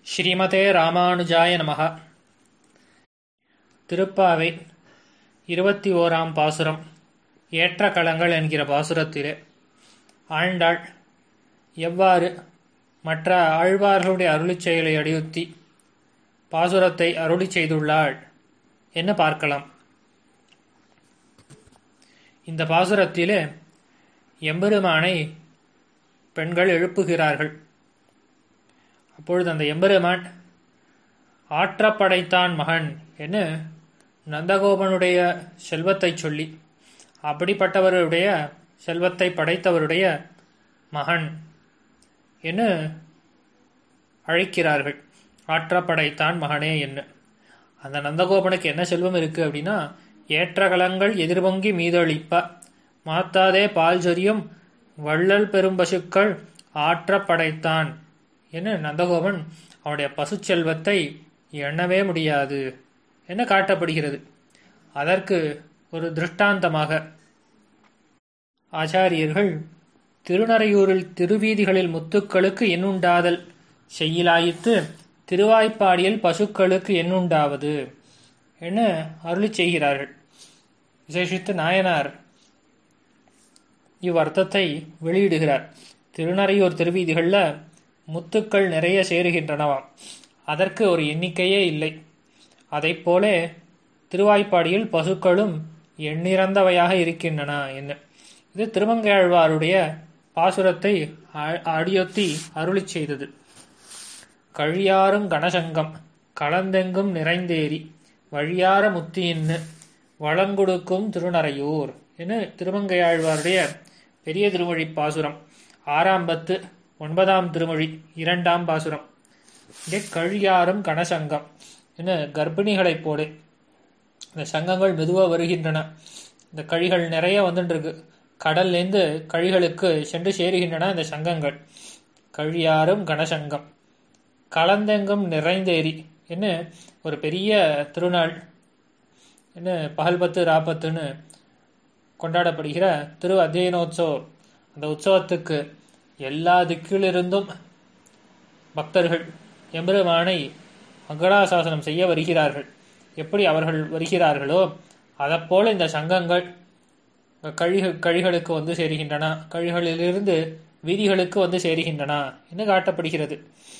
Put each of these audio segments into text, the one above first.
ஸ்ரீமதே ராமானுஜாய நமக திருப்பாவை இருபத்தி ஓராம் பாசுரம் ஏற்ற களங்கள் என்கிற பாசுரத்திலே ஆண்டாள் எவ்வாறு மற்ற ஆழ்வார்களுடைய அருளிச் செயலை அடியுத்தி பாசுரத்தை அருளி செய்துள்ளாள் என்று பார்க்கலாம் இந்த பாசுரத்திலே எம்பெருமானை பெண்கள் எழுப்புகிறார்கள் அப்பொழுது அந்த எம்பெருமான் ஆற்றப்படைத்தான் மகன் என்று நந்தகோபனுடைய செல்வத்தை சொல்லி அப்படிப்பட்டவருடைய செல்வத்தை படைத்தவருடைய மகன் என்று அழைக்கிறார்கள் ஆற்றப்படைத்தான் மகனே என்று அந்த நந்தகோபனுக்கு என்ன செல்வம் இருக்கு அப்படின்னா ஏற்றகலங்கள் எதிர்பொங்கி மீதளிப்ப மாத்தாதே பால் சொரியும் வள்ளல் பெரும் பசுக்கள் ஆற்றப்படைத்தான் என்று நந்தகோபன் அவனுடைய பசு செல்வத்தை எண்ணவே முடியாது என காட்டப்படுகிறது அதற்கு ஒரு திருஷ்டாந்தமாக ஆச்சாரியர்கள் திருநறையூரில் திருவீதிகளில் முத்துக்களுக்கு எண்ணுண்டாதல் செய்யலாயித்து திருவாய்ப்பாடியில் பசுக்களுக்கு எண்ணுண்டாவது என அருளி செய்கிறார்கள் விசேஷித்து நாயனார் இவ்வர்த்தத்தை வெளியிடுகிறார் திருநறையூர் திருவீதிகளில் முத்துக்கள் நிறைய சேருகின்றனவாம் அதற்கு ஒரு எண்ணிக்கையே இல்லை அதைப் போல திருவாய்ப்பாடியில் பசுக்களும் எண்ணிறந்தவையாக இருக்கின்றன என்ன இது திருமங்கையாழ்வாருடைய பாசுரத்தை அடியொத்தி அருளி செய்தது கழியாரும் கனசங்கம் களந்தெங்கும் நிறைந்தேறி வழியார முத்தியின்னு வளங்கொடுக்கும் திருநறையூர் என திருமங்கையாழ்வாருடைய பெரிய திருமொழி பாசுரம் ஆறாம் பத்து ஒன்பதாம் திருமொழி இரண்டாம் பாசுரம் இங்கே கழியாரும் கனசங்கம் என கர்ப்பிணிகளைப் போல இந்த சங்கங்கள் மெதுவாக வருகின்றன இந்த கழிகள் நிறைய வந்துட்டு இருக்கு கடல்லேருந்து கழிகளுக்கு சென்று சேருகின்றன இந்த சங்கங்கள் கழியாரும் கனசங்கம் கலந்தெங்கும் நிறைந்தேறி என்ன ஒரு பெரிய திருநாள் என்ன பகல் பத்து ராப்பத்துன்னு கொண்டாடப்படுகிற திரு அத்தியனோத்சவம் அந்த உற்சவத்துக்கு எல்லா திக்கிலிருந்தும் பக்தர்கள் எம்பெருமானை மங்களாசாசனம் செய்ய வருகிறார்கள் எப்படி அவர்கள் வருகிறார்களோ அதைப்போல இந்த சங்கங்கள் கழிக கழிகளுக்கு வந்து சேருகின்றன கழிகளிலிருந்து வீதிகளுக்கு வந்து சேருகின்றன என்று காட்டப்படுகிறது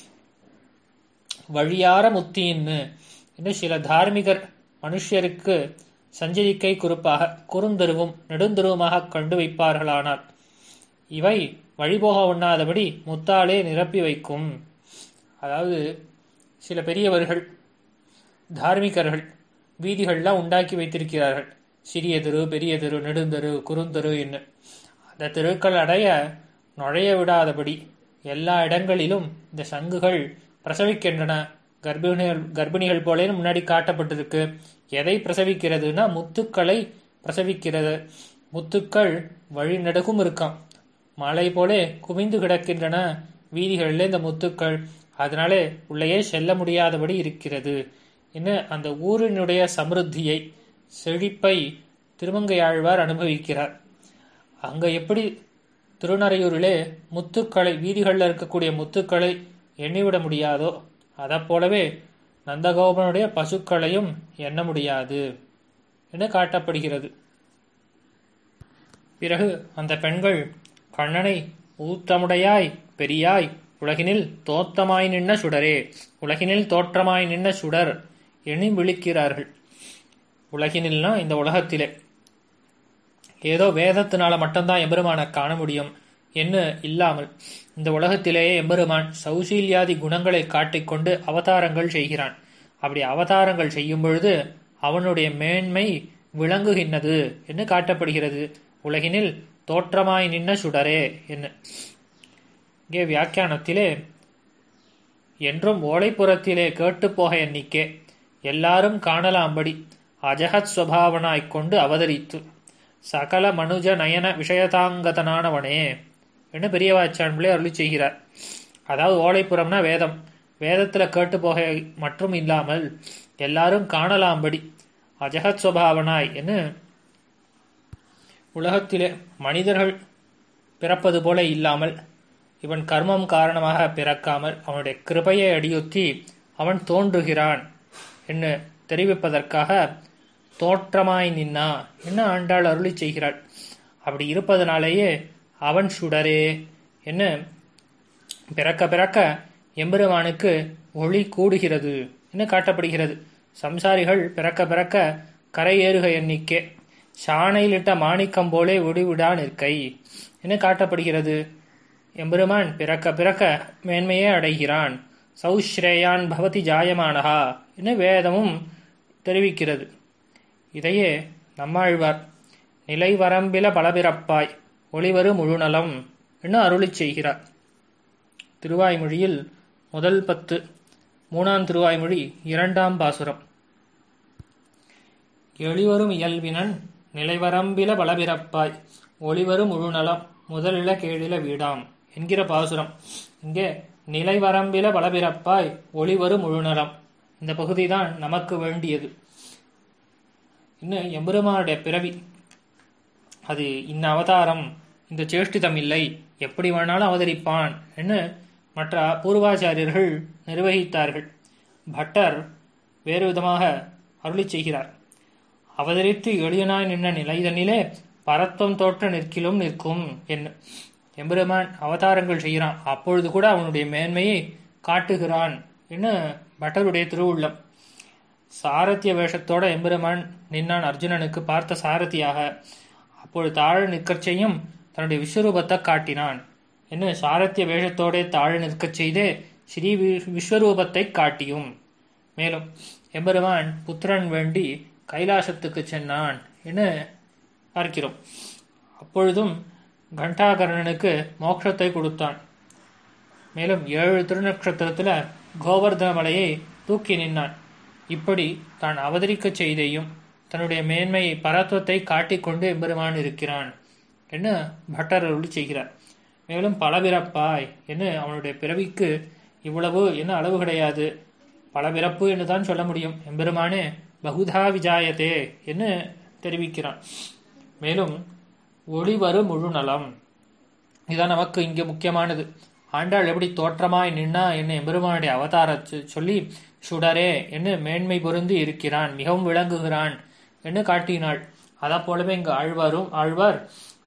வழியார முத்தின்னு என்று சில தார்மிகர் மனுஷருக்கு சஞ்சரிக்கை குறிப்பாக குறுந்தருவும் நெடுந்தருவுமாக கண்டு வைப்பார்களானால் இவை வழிபோக உண்ணாதபடி முத்தாலே நிரப்பி வைக்கும் அதாவது சில பெரியவர்கள் தார்மிகர்கள் வீதிகள்லாம் உண்டாக்கி வைத்திருக்கிறார்கள் சிறிய தெரு பெரிய தெரு நெடுந்தரு குறுந்தரு என்ன அந்த தெருக்கள் அடைய நுழைய விடாதபடி எல்லா இடங்களிலும் இந்த சங்குகள் பிரசவிக்கின்றன கர்ப்பிணிகள் கர்ப்பிணிகள் போலே முன்னாடி காட்டப்பட்டிருக்கு எதை பிரசவிக்கிறதுனா முத்துக்களை பிரசவிக்கிறது முத்துக்கள் வழி நடுக்கும் இருக்காம் மலை போலே குவிந்து கிடக்கின்றன வீதிகளில் இந்த முத்துக்கள் அதனாலே உள்ளேயே செல்ல முடியாதபடி இருக்கிறது என்ன அந்த ஊரினுடைய சமிருத்தியை செழிப்பை திருமங்கையாழ்வார் அனுபவிக்கிறார் அங்க எப்படி திருநறையூரிலே முத்துக்களை வீதிகளில் இருக்கக்கூடிய முத்துக்களை எண்ணிவிட முடியாதோ அதை போலவே நந்தகோபனுடைய பசுக்களையும் எண்ண முடியாது என காட்டப்படுகிறது பிறகு அந்த பெண்கள் கண்ணனை ஊத்தமுடையாய் பெரியாய் உலகினில் தோத்தமாய் நின்ன சுடரே உலகினில் தோற்றமாய் நின்ன சுடர் எண்ணி விழிக்கிறார்கள் உலகினில்னா இந்த உலகத்திலே ஏதோ வேதத்தினால மட்டும்தான் எம்பெருமானை காண முடியும் என்ன இல்லாமல் இந்த உலகத்திலேயே எம்பெருமான் சௌசீல்யாதி குணங்களை காட்டிக்கொண்டு அவதாரங்கள் செய்கிறான் அப்படி அவதாரங்கள் செய்யும் பொழுது அவனுடைய மேன்மை விளங்குகின்றது என்று காட்டப்படுகிறது உலகினில் தோற்றமாய் நின்ன சுடரே என்ன இங்கே வியாக்கியானத்திலே என்றும் ஓலைப்புறத்திலே கேட்டுப்போக எண்ணிக்கே எல்லாரும் காணலாம்படி அஜகத் சுவாவனாய்க் கொண்டு அவதரித்து சகல மனுஜ நயன விஷயதாங்கதனானவனே என்று பெரியவாச்சான் பிள்ளை அருளி செய்கிறார் அதாவது ஓலைப்புறம்னா வேதம் வேதத்தில் கேட்டு போக மற்றும் இல்லாமல் எல்லாரும் காணலாம்படி அஜகத் சுவாவனாய் என்று உலகத்திலே மனிதர்கள் பிறப்பது போல இல்லாமல் இவன் கர்மம் காரணமாக பிறக்காமல் அவனுடைய கிருபையை அடியொத்தி அவன் தோன்றுகிறான் என்று தெரிவிப்பதற்காக தோற்றமாய் நின்னா என்ன ஆண்டாள் அருளி செய்கிறாள் அப்படி இருப்பதனாலேயே அவன் சுடரே என்ன பிறக்க பிறக்க எம்பெருமானுக்கு ஒளி கூடுகிறது என்று காட்டப்படுகிறது சம்சாரிகள் பிறக்க பிறக்க கரையேறுக எண்ணிக்கை சாணையிலிட்ட மாணிக்கம் போலே ஒடிவிடா நிற்கை என காட்டப்படுகிறது எம்பெருமான் பிறக்க பிறக்க மேன்மையே அடைகிறான் சௌஸ்ரேயான் பவதி ஜாயமானஹா என வேதமும் தெரிவிக்கிறது இதையே நம்மாழ்வார் நிலை வரம்பில பலபிறப்பாய் ஒளிவரு முழுநலம் என்று அருளி செய்கிறார் திருவாய்மொழியில் முதல் பத்து மூணாம் திருவாய்மொழி இரண்டாம் பாசுரம் எளிவரும் இயல்பினன் நிலைவரம்பில பலபிறப்பாய் ஒளிவரும் முழுநலம் முதலில கேடில வீடாம் என்கிற பாசுரம் இங்கே நிலைவரம்பில பலபிறப்பாய் ஒளிவரும் முழுநலம் இந்த பகுதி தான் நமக்கு வேண்டியது இன்னும் எம்பெருமானுடைய பிறவி அது இந்த அவதாரம் இந்த சேஷ்டிதம் இல்லை எப்படி வேணாலும் அவதரிப்பான் என்று மற்ற பூர்வாச்சாரியர்கள் நிர்வகித்தார்கள் பட்டர் வேறு விதமாக அருளி செய்கிறார் அவதரித்து எளியனாய் நின்ற நிலைதனிலே பரத்வம் தோற்ற நிற்கிலும் நிற்கும் என்ன எம்பெருமான் அவதாரங்கள் செய்கிறான் அப்பொழுது கூட அவனுடைய மேன்மையை காட்டுகிறான் என்று பட்டருடைய திருவுள்ளம் சாரத்திய வேஷத்தோட எம்பெருமான் நின்னான் அர்ஜுனனுக்கு பார்த்த சாரதியாக அப்பொழுது தாழ நிற்கச் செய்யும் தன்னுடைய விஸ்வரூபத்தை காட்டினான் என்ன சாரத்திய வேஷத்தோட தாழ நிற்கச் செய்தே ஸ்ரீ விஸ்வரூபத்தை காட்டியும் மேலும் எம்பெருமான் புத்திரன் வேண்டி கைலாசத்துக்கு சென்னான் என பார்க்கிறோம் அப்பொழுதும் கண்டாகர்ணனுக்கு மோட்சத்தை கொடுத்தான் மேலும் ஏழு திருநக்ஷத்திரத்துல கோவர்தன மலையை தூக்கி நின்னான் இப்படி தான் அவதரிக்க செய்தையும் தன்னுடைய மேன்மையை பரத்துவத்தை காட்டிக்கொண்டு எம்பெருமான் இருக்கிறான் என்று பட்டர் அருளி செய்கிறார் மேலும் பலபிறப்பாய் என்று அவனுடைய பிறவிக்கு இவ்வளவு என்ன அளவு கிடையாது பல பிறப்பு என்று தான் சொல்ல முடியும் எம்பெருமானே பகுதா விஜாயத்தே என்று தெரிவிக்கிறான் மேலும் ஒளிவரு முழு நலம் இதுதான் நமக்கு இங்கே முக்கியமானது ஆண்டாள் எப்படி தோற்றமாய் நின்னா என்ன எம்பெருமானுடைய அவதாரத்தை சொல்லி சுடரே என்று மேன்மை பொருந்தி இருக்கிறான் மிகவும் விளங்குகிறான் என்று காட்டினாள் அதை போலவே இங்கு ஆழ்வாரும் ஆழ்வார்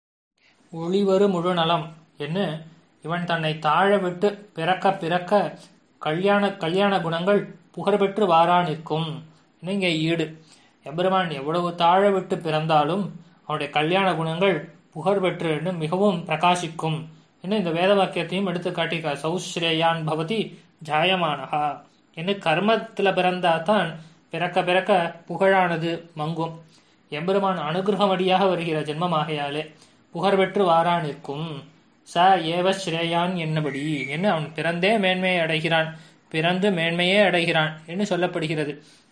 ஒளிவரு முழு நலம் என்று இவன் தன்னை தாழ விட்டு பிறக்க பிறக்க கல்யாண கல்யாண குணங்கள் புகழ்பெற்று வாரா நிற்கும் இங்கே ஈடு எம்பெருமான் எவ்வளவு தாழ விட்டு பிறந்தாலும் அவனுடைய கல்யாண குணங்கள் புகழ் பெற்று மிகவும் பிரகாசிக்கும் என்று இந்த வேத வாக்கியத்தையும் எடுத்து காட்டிக்க சௌஸ்ரேயான் பவதி ஜாயமானகா என்று கர்மத்தில் பிறந்தாதான் பிறக்க பிறக்க புகழானது மங்கும் எம்பெருமான் அனுகிரகமடியாக வருகிற ஜென்மமாகையாலே புகழ் பெற்று வாரா நிற்கும் ச ஏவ ஸ்ரேயான் என்னபடி என்று அவன் பிறந்தே மேன்மையை அடைகிறான் பிறந்து மேன்மையே அடைகிறான் என்று சொல்லப்படுகிறது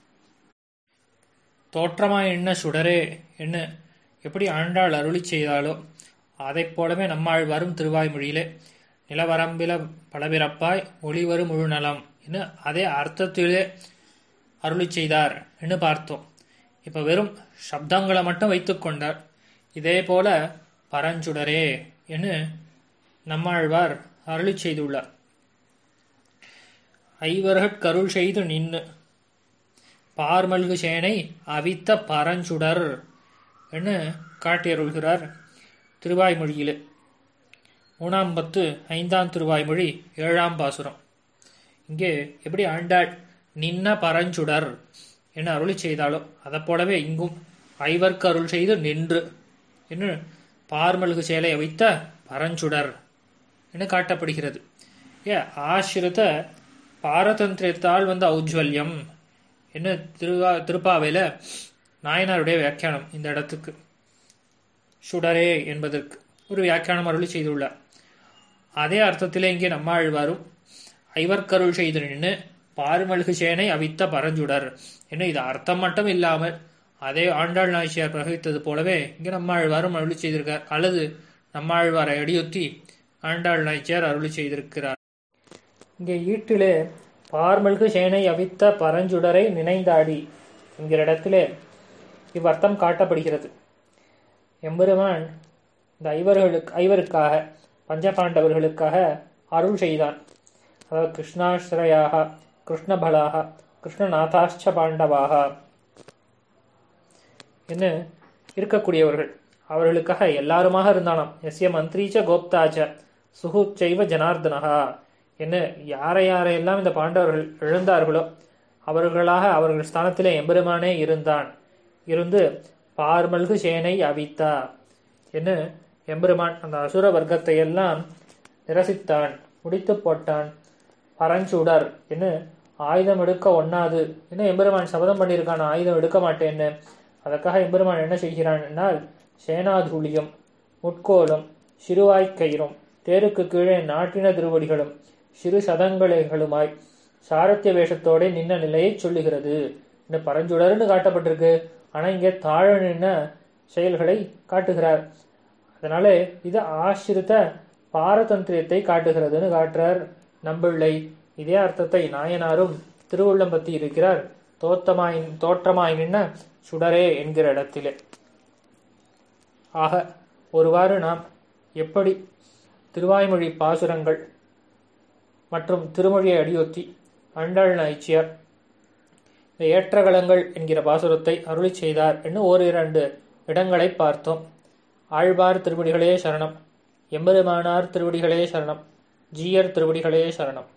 தோற்றமாய் என்ன சுடரே என்ன எப்படி ஆண்டாள் அருளி செய்தாலோ அதைப் போலவே நம்மாழ்வாரும் திருவாய்மொழியிலே நிலவரம்பில பலபிறப்பாய் ஒளிவரும் முழு நலம் என்று அதே அர்த்தத்திலே அருளி செய்தார் என்று பார்த்தோம் இப்போ வெறும் சப்தங்களை மட்டும் வைத்துக்கொண்டார் இதே போல பரஞ்சுடரே என்று நம்மாழ்வார் அருளி செய்துள்ளார் ஐவர்கட்கருள் செய்து நின்னு பார்மல்கு சேனை அவித்த பரஞ்சுடர் என்று காட்டியருள்கிறார் திருவாய்மொழியிலே மூணாம் பத்து ஐந்தாம் திருவாய்மொழி ஏழாம் பாசுரம் இங்கே எப்படி ஆண்டாள் நின்ன பரஞ்சுடர் என அருளி செய்தாலோ அதை போலவே இங்கும் ஐவர்க்கு அருள் செய்து நின்று என்று பார்மல்கு சேலையை வைத்த பரஞ்சுடர் என காட்டப்படுகிறது ஏ ஆசிரித பாரதந்திரத்தால் வந்த ஔஜ்வல்யம் என்ன திருவா திருப்பாவையில் நாயனாருடைய வியாக்கியானம் இந்த இடத்துக்கு சுடரே என்பதற்கு ஒரு வியாக்கியானம் அருளி செய்துள்ளார் அதே அர்த்தத்திலே இங்கே நம்மாழ்வாரும் ஐவர்க்கருள் செய்து நின்று பார்மல்கு சேனை அவித்த பரஞ்சுடர் என்ன இது அர்த்தம் மட்டும் இல்லாமல் அதே ஆண்டாள் நாய்ச்சியார் பிரகவித்தது போலவே இங்கே நம்மாழ்வாரும் அருளி செய்திருக்கார் அல்லது நம்மாழ்வாரை அடியொத்தி ஆண்டாள் நாய்ச்சியார் அருளி செய்திருக்கிறார் இங்கே ஈட்டிலே பார்மல்கு சேனை அவித்த பரஞ்சுடரை நினைந்தாடி என்கிற இடத்திலே இவ்வர்த்தம் காட்டப்படுகிறது எம்பெருமான் இந்த ஐவர்களுக்கு ஐவருக்காக பஞ்சபாண்டவர்களுக்காக அருள் செய்தான் அதாவது கிருஷ்ணாஸ்ரயாக கிருஷ்ணபலாக கிருஷ்ணநாதாச்ச பாண்டவாக என்று இருக்கக்கூடியவர்கள் அவர்களுக்காக எல்லாருமாக இருந்தானாம் எஸ்ய மந்திரீச்ச கோப்தாச்ச சுகுச்சைவ ஜனார்தனகா என்று யாரை யாரையெல்லாம் இந்த பாண்டவர்கள் எழுந்தார்களோ அவர்களாக அவர்கள் ஸ்தானத்திலே எம்பெருமானே இருந்தான் இருந்து பார்மல்கு சேனை அவித்தா என்று எம்பெருமான் அந்த அசுர வர்க்கத்தை எல்லாம் நிரசித்தான் முடித்து போட்டான் பரஞ்சுடர் என்று ஆயுதம் எடுக்க ஒண்ணாது என்ன எம்பெருமான் சபதம் பண்ணியிருக்கான் ஆயுதம் எடுக்க மாட்டேன்னு அதற்காக எம்பெருமான் என்ன செய்கிறான் என்னால் சேனாதூளியும் முட்கோலும் சிறுவாய்க்கயிறும் தேருக்கு கீழே நாட்டின திருவடிகளும் சிறு சதங்களைகளுமாய் சாரத்திய வேஷத்தோட நின்ன நிலையை சொல்லுகிறது இந்த பரஞ்சுடர்னு காட்டப்பட்டிருக்கு ஆனா இங்கே தாழ நின்ன செயல்களை காட்டுகிறார் அதனால இது ஆசிரித்த பாரதந்திரியத்தை காட்டுகிறதுன்னு காட்டுறார் நம்பிள்ளை இதே அர்த்தத்தை நாயனாரும் திருவுள்ளம் பத்தி இருக்கிறார் தோத்தமாய் தோற்றமாய் நின்ன சுடரே என்கிற இடத்திலே ஆக ஒருவாறு நாம் எப்படி திருவாய்மொழி பாசுரங்கள் மற்றும் திருமொழியை அடியொத்தி அண்டல் ஐச்சியார் இந்த ஏற்றகலங்கள் என்கிற பாசுரத்தை அருளி செய்தார் என்று ஓரிரண்டு இடங்களை பார்த்தோம் ஆழ்வார் திருவடிகளே சரணம் எம்பெருமானார் திருவடிகளே சரணம் ஜீயர் திருவடிகளே சரணம்